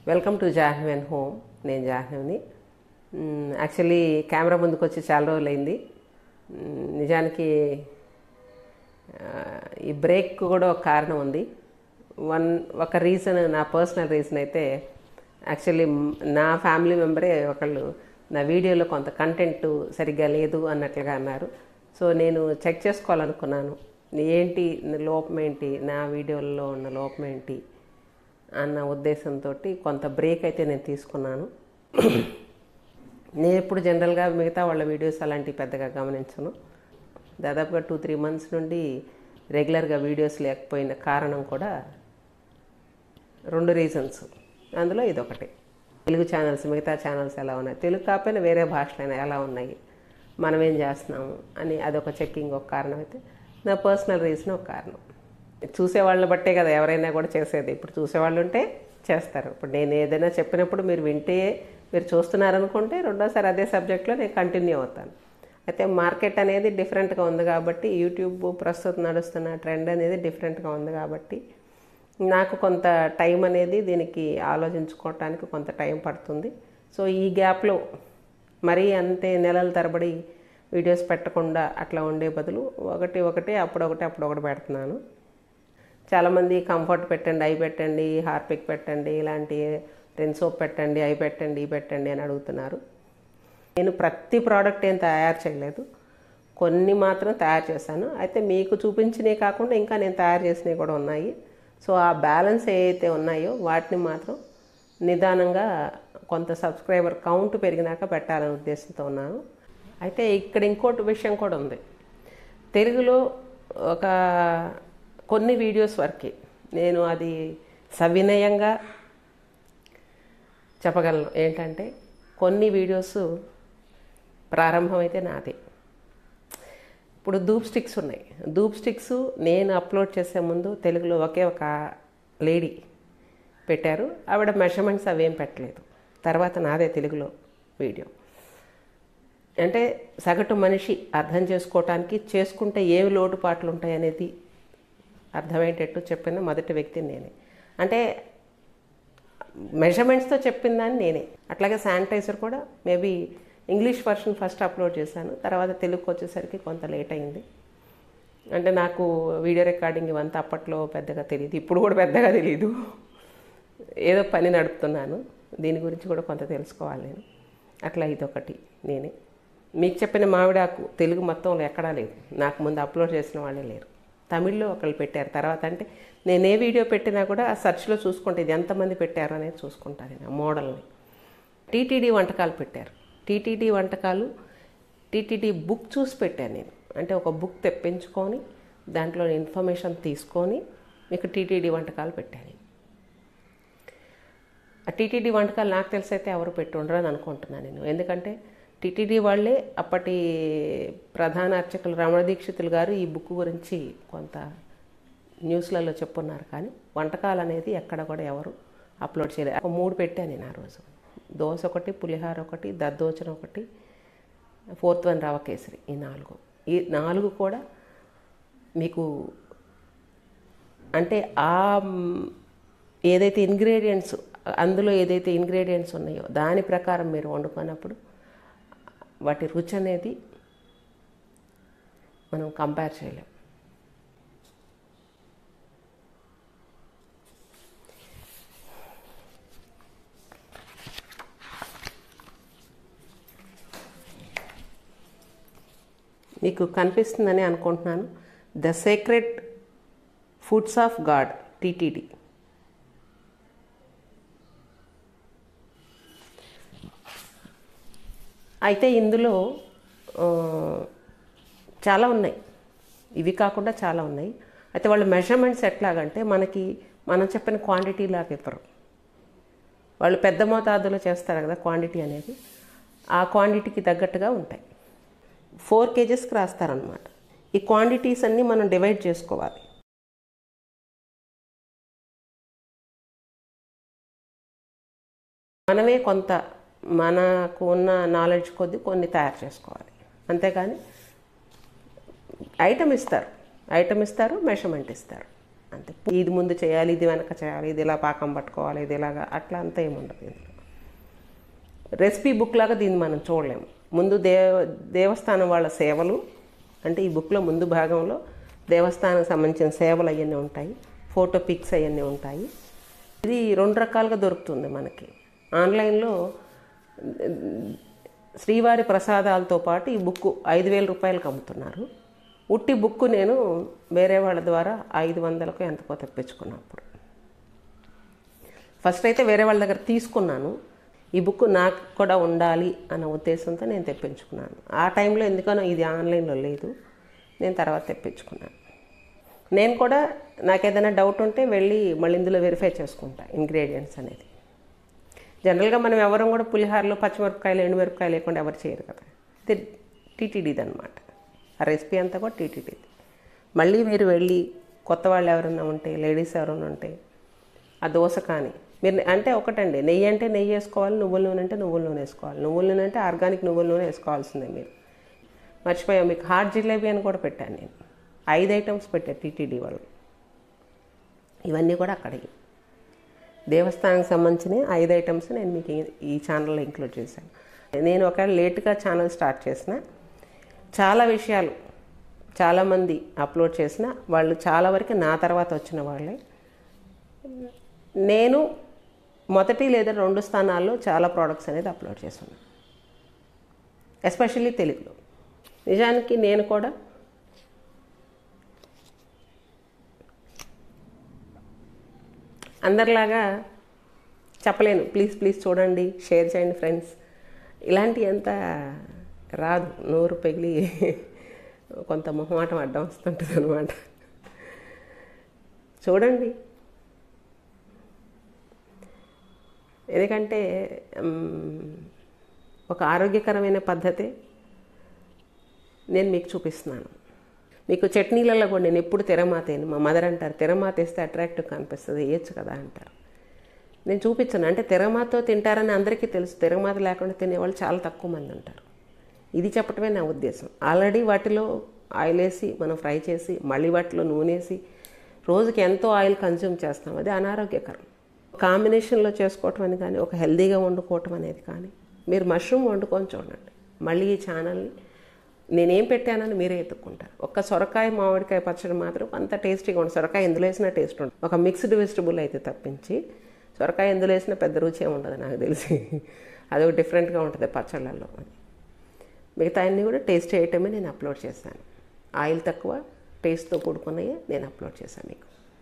welcome to Jahnavi and home నేను జాహ్నవిని actually camera ముందుకు వచ్చి చాలా రోజులైంది మ్, నిజానికి ఆ, ఈ బ్రేక్ కూడా ఒక కారణం ఉంది వన్ ఒక రీజన్ నా పర్సనల్ రీజన్ అయితే యాక్చువల్లీ నా ఫ్యామిలీ మెంబరే ఒకళ్ళు నా వీడియోలో కొంత కంటెంట్ సరిగ్గా లేదు అన్నట్లుగా అన్నారు సో నేను చెక్ చేసుకోవాలనుకున్నాను ఏంటి లోపం ఏంటి నా వీడియోల్లో ఉన్న లోపం ఏంటి అన్న ఉద్దేశంతో కొంత బ్రేక్ అయితే నేను తీసుకున్నాను నేను ఎప్పుడు జనరల్గా మిగతా వాళ్ళ వీడియోస్ అలాంటివి పెద్దగా గమనించను దాదాపుగా టూ త్రీ మంత్స్ నుండి రెగ్యులర్గా వీడియోస్ లేకపోయిన కారణం కూడా రెండు రీజన్స్ అందులో ఇదొకటి తెలుగు ఛానల్స్ మిగతా ఛానల్స్ ఎలా ఉన్నాయి తెలుగు కాకపోయినా వేరే భాషలైనా ఎలా ఉన్నాయి మనం ఏం చేస్తున్నాము అని అదొక చెక్కింగ్ ఒక కారణం అయితే నా పర్సనల్ రీజన్ ఒక కారణం చూసే వాళ్ళని బట్టే కదా ఎవరైనా కూడా చేసేది ఇప్పుడు చూసేవాళ్ళు ఉంటే చేస్తారు ఇప్పుడు నేను ఏదైనా చెప్పినప్పుడు మీరు వింటే మీరు చూస్తున్నారనుకుంటే రెండోసారి అదే సబ్జెక్ట్లో నేను కంటిన్యూ అవుతాను అయితే మార్కెట్ అనేది డిఫరెంట్గా ఉంది కాబట్టి యూట్యూబ్ ప్రస్తుతం నడుస్తున్న ట్రెండ్ అనేది డిఫరెంట్గా ఉంది కాబట్టి నాకు కొంత టైం అనేది దీనికి ఆలోచించుకోవటానికి కొంత టైం పడుతుంది సో ఈ గ్యాప్లో మరీ అంతే నెలల తరబడి వీడియోస్ పెట్టకుండా అట్లా ఉండే బదులు ఒకటి ఒకటి అప్పుడొకటి అప్పుడొకటి పెడుతున్నాను చాలామంది కంఫర్ట్ పెట్టండి అవి పెట్టండి హార్పిక్ పెట్టండి ఇలాంటి రెన్ సోప్ పెట్టండి అవి పెట్టండి ఇవి పెట్టండి అని అడుగుతున్నారు నేను ప్రతి ప్రోడక్ట్ ఏం తయారు చేయలేదు కొన్ని మాత్రం తయారు చేశాను అయితే మీకు చూపించినవి కాకుండా ఇంకా నేను తయారు చేసినవి కూడా ఉన్నాయి సో ఆ బ్యాలెన్స్ ఏవైతే ఉన్నాయో వాటిని మాత్రం నిదానంగా కొంత సబ్స్క్రైబర్ కౌంట్ పెరిగినాక పెట్టాలనే ఉద్దేశంతో ఉన్నాను అయితే ఇక్కడ ఇంకోటి విషయం కూడా ఉంది తెలుగులో ఒక కొన్ని వీడియోస్ వరకే నేను అది సవినయంగా చెప్పగలను ఏంటంటే కొన్ని వీడియోస్ ప్రారంభమైతే నాదే ఇప్పుడు ధూప్ స్టిక్స్ ఉన్నాయి ధూప్ స్టిక్స్ నేను అప్లోడ్ చేసే ముందు తెలుగులో ఒకే ఒక లేడీ పెట్టారు ఆవిడ మెషర్మెంట్స్ అవేం పెట్టలేదు తర్వాత నాదే తెలుగులో వీడియో అంటే సగటు మనిషి అర్థం చేసుకోవటానికి చేసుకుంటే ఏమి లోటుపాట్లు ఉంటాయనేది అర్థమయ్యేటట్టు చెప్పిన మొదటి వ్యక్తి నేనే అంటే మెజర్మెంట్స్తో చెప్పిన దాన్ని నేనే అట్లాగే శానిటైజర్ కూడా maybe English version first upload చేశాను తర్వాత తెలుగుకి వచ్చేసరికి కొంత లేట్ అయింది అంటే నాకు వీడియో రికార్డింగ్ ఇవంతా అప్పట్లో పెద్దగా తెలియదు ఇప్పుడు కూడా పెద్దగా తెలియదు ఏదో పని నడుపుతున్నాను దీని గురించి కూడా కొంత తెలుసుకోవాలి నేను అట్లా ఇదొకటి నేనే మీకు చెప్పిన మామిడాకు తెలుగు మొత్తంలో ఎక్కడా లేదు నాకు ముందు అప్లోడ్ చేసిన వాళ్ళే లేరు తమిళ్లో ఒకళ్ళు పెట్టారు తర్వాత అంటే నేను ఏ వీడియో పెట్టినా కూడా ఆ సెర్చ్లో చూసుకుంటే ఇది ఎంతమంది పెట్టారు అనేది చూసుకుంటాను నేను ఆ మోడల్ని టీటీడీ వంటకాలు పెట్టారు టీటీడీ వంటకాలు టీటీడీ బుక్ చూసి పెట్టాను నేను అంటే ఒక బుక్ తెప్పించుకొని దాంట్లో ఇన్ఫర్మేషన్ తీసుకొని మీకు టీటీడీ వంటకాలు పెట్టాను ఆ టీటీడీ వంటకాలు నాకు తెలిసి అయితే ఎవరు పెట్టి ఉండరు అని అనుకుంటున్నాను నేను ఎందుకంటే టీటీడీ వాళ్ళే అప్పటి ప్రధాన అర్చకులు రమణ దీక్షితులు గారు ఈ బుక్ గురించి కొంత న్యూస్లలో చెప్పున్నారు కానీ వంటకాలు అనేది ఎక్కడ కూడా ఎవరు అప్లోడ్ చేయలేదు ఒక మూడు పెట్టాను నేను ఆ రోజు దోశ ఒకటి పులిహార ఒకటి దద్దోచన ఒకటి ఫోర్త్ వన్ రవ కేసరి ఈ నాలుగు ఈ నాలుగు కూడా మీకు అంటే ఆ మ్, ఏదైతే ఇంగ్రీడియంట్స్ అందులో ఏదైతే ఇంగ్రీడియంట్స్ ఉన్నాయో దాని ప్రకారం మీరు వండుకున్నప్పుడు వాటి రుచి అనేది మనం కంపేర్ చేయలేం మీకు కనిపిస్తుందని అనుకుంటున్నాను the secret foods of god TTD అయితే ఇందులో ఆ, చాలా ఉన్నాయి ఇవి కాకుండా చాలా ఉన్నాయి అయితే వాళ్ళ మెజర్మెంట్స్ ఎట్లాగంటే మనకి మనం చెప్పిన క్వాంటిటీ లాగా ఇవ్వరు వాళ్ళు పెద్ద మోతాదులో చేస్తారు కదా క్వాంటిటీ అనేది ఆ క్వాంటిటీకి తగ్గట్టుగా ఉంటాయి ఫోర్ కేజెస్కి రాస్తారనమాట ఈ క్వాంటిటీస్ అన్నీ మనం డివైడ్ చేసుకోవాలి మనమే కొంత మనకు ఉన్న నాలెడ్జ్ కొద్దీ కొన్ని తయారు చేసుకోవాలి అంతేకాని ఐటమ్ ఇస్తారు ఐటమ్ ఇస్తారు మెషర్మెంట్ ఇస్తారు అంతే ఇది ముందు చేయాలి ఇది వెనక చేయాలి ఇది ఇలా పాకం పట్టుకోవాలి ఇది ఇలాగా అట్లా అంతా ఏముండదు ఇందులో రెసిపీ బుక్ లాగా దీన్ని మనం చూడలేము ముందు దేవ దేవస్థానం వాళ్ళ సేవలు అంటే ఈ బుక్లో ముందు భాగంలో దేవస్థానానికి సంబంధించిన సేవలు అవన్నీ ఉంటాయి ఫోటో పిక్స్ అవన్నీ ఉంటాయి ఇది రెండు రకాలుగా దొరుకుతుంది మనకి ఆన్లైన్లో శ్రీవారి ప్రసాదాలతో పాటు ఈ బుక్ ఐదు వేల రూపాయలకు అమ్ముతున్నారు ఉట్టి బుక్ నేను వేరే వాళ్ళ ద్వారా ఐదు వందలకు ఎంతకో తెప్పించుకున్నప్పుడు ఫస్ట్ అయితే వేరే వాళ్ళ దగ్గర తీసుకున్నాను ఈ బుక్ నాకు కూడా ఉండాలి అన్న ఉద్దేశంతో నేను తెప్పించుకున్నాను ఆ టైంలో ఎందుకనో ఇది ఆన్లైన్లో లేదు నేను తర్వాత తెప్పించుకున్నాను నేను కూడా నాకు ఏదైనా డౌట్ ఉంటే వెళ్ళి మళ్ళీ ఇందులో వెరిఫై చేసుకుంటా ఇంగ్రీడియంట్స్ అనేది జనరల్గా మనం ఎవరం కూడా పులిహారలో పచ్చిమిరపకాయలు ఎండుమిరపకాయలు లేకుండా ఎవరు చేయరు కదా ఇది టీటీడీది అనమాట ఆ రెసిపీ అంతా కూడా టీటీడీది మళ్ళీ మీరు వెళ్ళి కొత్త వాళ్ళు ఎవరైనా ఉంటే లేడీస్ ఎవరైనా ఉంటే ఆ దోశ కానీ మీరు అంటే ఒకటండి నెయ్యి అంటే నెయ్యి వేసుకోవాలి నువ్వుల నూనె అంటే నువ్వుల నూనె వేసుకోవాలి నువ్వుల నూనె అంటే ఆర్గానిక్ నువ్వుల నూనె వేసుకోవాల్సిందే మీరు మర్చిపోయాం మీకు హాట్ జిలేబీ అని కూడా పెట్టాను నేను ఐదు ఐటమ్స్ పెట్టాను టీటీడీ వాళ్ళు ఇవన్నీ కూడా అక్కడికి దేవస్థానానికి సంబంధించిన ఐదు ఐటమ్స్ నేను మీకు ఈ- ఈ ఛానల్లో ఇంక్లూడ్ చేశాను నేను ఒకవేళ లేట్గా ఛానల్ స్టార్ట్ చేసిన చాలా విషయాలు చాలామంది అప్లోడ్ చేసిన వాళ్ళు చాలా వరకు నా తర్వాత వచ్చిన వాళ్ళే నేను మొదటి లేదా రెండు స్థానాల్లో చాలా ప్రోడక్ట్స్ అనేది అప్లోడ్ చేస్తున్నాను ఎస్పెషల్లీ తెలుగులో నిజానికి నేను కూడా అందరిలాగా చెప్పలేను ప్లీజ్ ప్లీజ్ చూడండి షేర్ చేయండి ఫ్రెండ్స్ ఇలాంటి అంత రాదు నోరు పెగిలి కొంత మొహమాటం అడ్డం వస్తుంటుంది అనమాట చూడండి ఎందుకంటే మ్, ఒక ఆరోగ్యకరమైన పద్ధతి నేను మీకు చూపిస్తున్నాను మీకు చట్నీలలో కూడా నేను ఎప్పుడు తెరమాతేను మా మదర్ అంటారు తెరమాత వేస్తే అట్రాక్టివ్ కనిపిస్తుంది వేయచ్చు కదా అంటారు నేను చూపించాను అంటే తెరమాతో తింటారని అందరికీ తెలుసు తెరమాత లేకుండా తినేవాళ్ళు చాలా తక్కువ మంది ఉంటారు ఇది చెప్పటమే నా ఉద్దేశం ఆల్రెడీ వాటిలో ఆయిల్ వేసి మనం ఫ్రై చేసి మళ్ళీ వాటిలో నూనె వేసి రోజుకి ఎంతో ఆయిల్ కన్జ్యూమ్ చేస్తాం అది అనారోగ్యకరం కాంబినేషన్లో చేసుకోవటం అని కానీ ఒక హెల్దీగా వండుకోవటం అనేది కానీ మీరు మష్రూమ్ వండుకొని చూడండి మళ్ళీ ఈ ఛానల్ని నేనేం పెట్టానని మీరే ఎత్తుక్కుంటారు ఒక్క సొరకాయ మామిడికాయ పచ్చడి మాత్రం అంత టేస్టీగా ఉంటుంది సొరకాయ ఎందులో వేసినా టేస్ట్ ఉంటుంది ఒక మిక్స్డ్ వెజిటబుల్ అయితే తప్పించి సొరకాయ ఎందులో వేసినా పెద్ద రుచి ఏమి ఉండదు నాకు తెలిసి అది ఒక డిఫరెంట్గా ఉంటుంది పచ్చళ్ళల్లో మిగతా అన్నీ కూడా టేస్ట్ ఐటమే నేను అప్లోడ్ చేశాను ఆయిల్ తక్కువ టేస్ట్తో కూడుకున్నవి నేను అప్లోడ్ చేశాను మీకు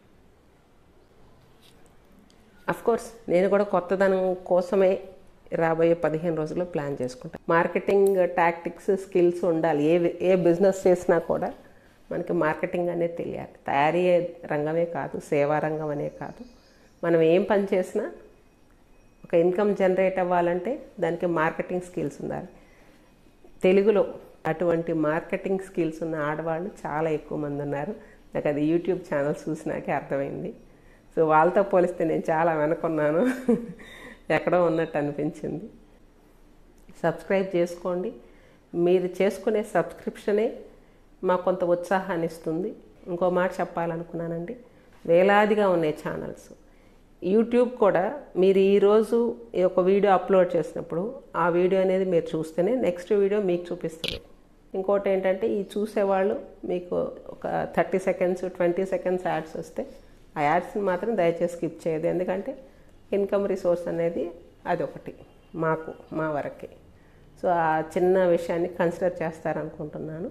అఫ్ కోర్స్ నేను కూడా కొత్తదనం కోసమే రాబోయే పదిహేను రోజుల్లో ప్లాన్ చేసుకుంటాను మార్కెటింగ్ టాక్టిక్స్ స్కిల్స్ ఉండాలి ఏ ఏ బిజినెస్ చేసినా కూడా మనకి మార్కెటింగ్ అనేది తెలియాలి తయారీ రంగమే కాదు సేవా రంగం అనే కాదు మనం ఏం పని చేసినా ఒక ఇన్కమ్ జనరేట్ అవ్వాలంటే దానికి మార్కెటింగ్ స్కిల్స్ ఉండాలి తెలుగులో అటువంటి మార్కెటింగ్ స్కిల్స్ ఉన్న ఆడవాళ్ళు చాలా ఎక్కువ మంది ఉన్నారు నాకు అది యూట్యూబ్ ఛానల్ చూసినాకే అర్థమైంది సో వాళ్ళతో పోలిస్తే నేను చాలా వెనకున్నాను ఎక్కడో ఉన్నట్టు అనిపించింది సబ్స్క్రైబ్ చేసుకోండి మీరు చేసుకునే సబ్స్క్రిప్షనే మాకు కొంత ఉత్సాహాన్ని ఇస్తుంది ఇంకో మాట చెప్పాలనుకున్నానండి వేలాదిగా ఉన్నాయి ఛానల్స్ యూట్యూబ్ కూడా మీరు ఈరోజు ఈ ఒక వీడియో అప్లోడ్ చేసినప్పుడు ఆ వీడియో అనేది మీరు చూస్తేనే నెక్స్ట్ వీడియో మీకు చూపిస్తుంది ఇంకోటి ఏంటంటే ఈ చూసేవాళ్ళు మీకు ఒక thirty seconds twenty seconds ads వస్తే ఆ యాడ్స్ని మాత్రం దయచేసి స్కిప్ చేయదు ఎందుకంటే ఇన్కమ్ రిసోర్స్ అనేది అదొకటి మాకు మా వరకే సో ఆ చిన్న విషయాన్ని కన్సిడర్ చేస్తారనుకుంటున్నాను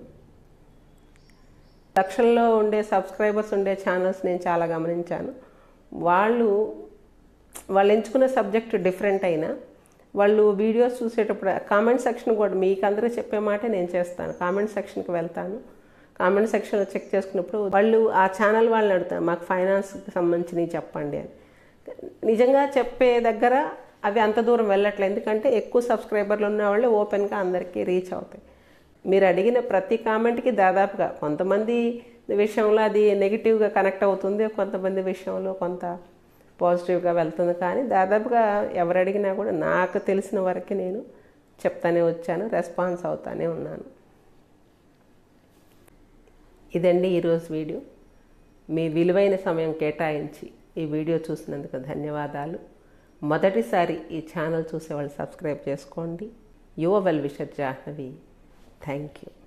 లక్షల్లో ఉండే సబ్స్క్రైబర్స్ ఉండే ఛానల్స్ నేను చాలా గమనించాను వాళ్ళు వాళ్ళు ఎంచుకున్న సబ్జెక్ట్ డిఫరెంట్ అయినా వాళ్ళు వీడియోస్ చూసేటప్పుడు కామెంట్ సెక్షన్ కూడా మీకు అందరూ చెప్పే మాట నేను చేస్తాను కామెంట్ సెక్షన్కి వెళ్తాను కామెంట్ సెక్షన్లో చెక్ చేసుకున్నప్పుడు వాళ్ళు ఆ ఛానల్ వాళ్ళని అడుగుతారు మాకు ఫైనాన్స్కి సంబంధించినవి చెప్పండి అని నిజంగా చెప్పే దగ్గర అవి అంత దూరం వెళ్ళట్లేదు ఎందుకంటే ఎక్కువ సబ్స్క్రైబర్లు ఉన్న వాళ్ళు ఓపెన్గా అందరికీ రీచ్ అవుతాయి మీరు అడిగిన ప్రతి కామెంట్కి దాదాపుగా కొంతమంది విషయంలో అది నెగిటివ్గా కనెక్ట్ అవుతుంది కొంతమంది విషయంలో కొంత పాజిటివ్గా వెళ్తుంది కానీ దాదాపుగా ఎవరు అడిగినా కూడా నాకు తెలిసిన వరకు నేను చెప్తానే వచ్చాను రెస్పాన్స్ అవుతానే ఉన్నాను ఇదండి ఈరోజు వీడియో మీ విలువైన సమయం కేటాయించి ఈ వీడియో చూసినందుకు ధన్యవాదాలు మొదటిసారి ఈ ఛానల్ చూసే వాళ్ళు సబ్స్క్రైబ్ చేసుకోండి your well wisher Jahnavi thank you